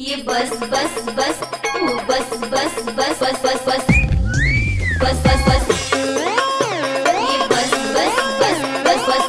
يبص بس بس وبس بس بس بس بس بس بس بس بس يبص بس بس بس بس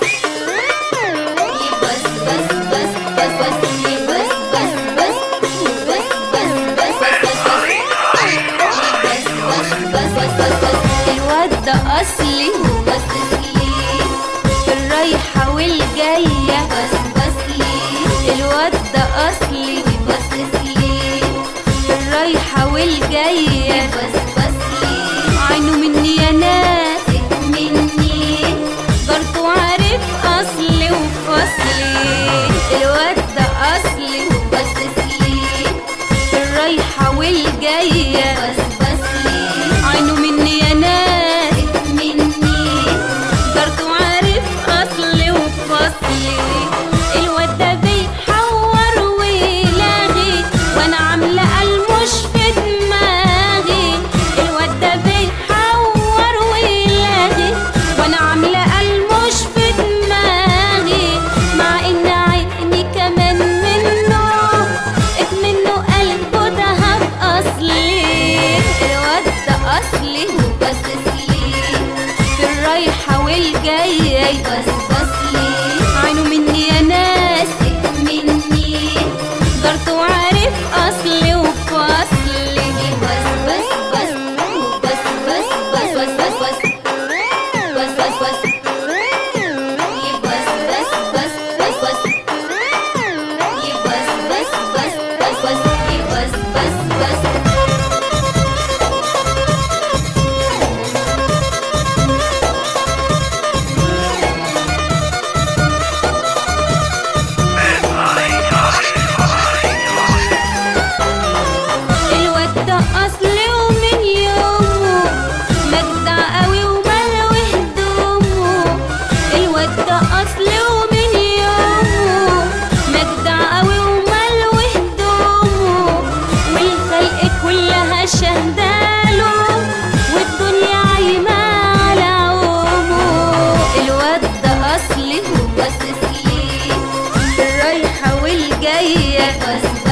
يبص بس بس بس بس يبص بس بس وبس بس بس بس بس بس بس بس بس بس الواد ده أصلي وبس ليه في الرايحة والجاية بس بس ليه الواد ده أصلي بس ليه في الرايحة والجاية بس بس ليه عينه مني يا ناس مني جارته عارف أصلي وفصلي الواد ده أصلي وبس ليه في الرايحة والجاية بس بس ليه عينه مني يا ناس مني جارته عارف أصلي وفصلي الواد ده بيحور ويلاغي وأنا عاملة المش في دماغي الواد ده بيحور ويلاغي وأنا عاملة المش في دماغي مع إن عيني كمان منه منه قلبه دهب أصلي الواد ده أصلي وبس ليه في الرايحة والجاية بس بس ليه عينه مني يا ناس مني جارته عارف أصلي وفصلي بس بس بس وبس بس بس بس بس بس بس بس بس يبس بس بس بس بس يبس بس بس بس بس يبس بس بس الواد ده اصلي ومن يومه مجدع قوي وملوي هدومه الواد ده اصلي ومن يومه مجدع قوي وملوي هدومه والخلق كلها شهداله والدنيا عايمة على عومه الواد ده اصلي وبس ليه في الرايحة والجاية بس